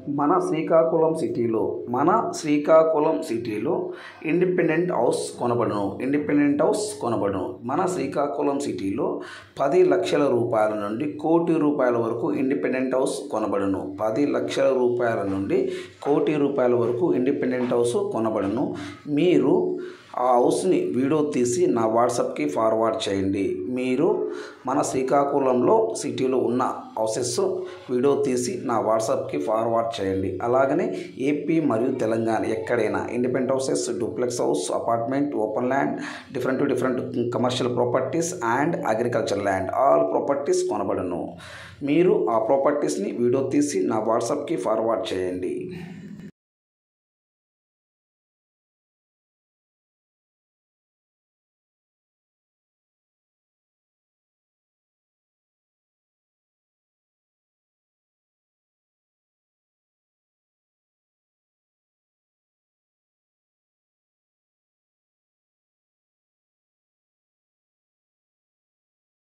మన శ్రీకాకుళం సిటీలో మన శ్రీకాకుళం సిటీలో ఇండిపెండెంట్ హౌస్ కొనబడును ఇండిపెండెంట్ హౌస్ కొనబడును మన శ్రీకాకుళం సిటీలో పది లక్షల రూపాయల నుండి కోటి రూపాయల వరకు ఇండిపెండెంట్ హౌస్ కొనబడును పది లక్షల రూపాయల నుండి కోటి రూపాయల వరకు ఇండిపెండెంట్ హౌస్ కొనబడును మీరు ఆ హౌస్ని వీడియో తీసి నా వాట్సాప్కి ఫార్వర్డ్ చేయండి మీరు మన శ్రీకాకుళంలో సిటీలో ఉన్న హౌసెస్ వీడియో తీసి నా వాట్సాప్కి ఫార్వర్డ్ చేయండి అలాగనే ఏపీ మరియు తెలంగాణ ఎక్కడైనా independent houses duplex house apartment open land different different commercial properties and agriculture land all properties కొనబడును మీరు ఆ ప్రాపర్టీస్ని వీడియో తీసి నా వాట్సాప్కి ఫార్వర్డ్ చేయండి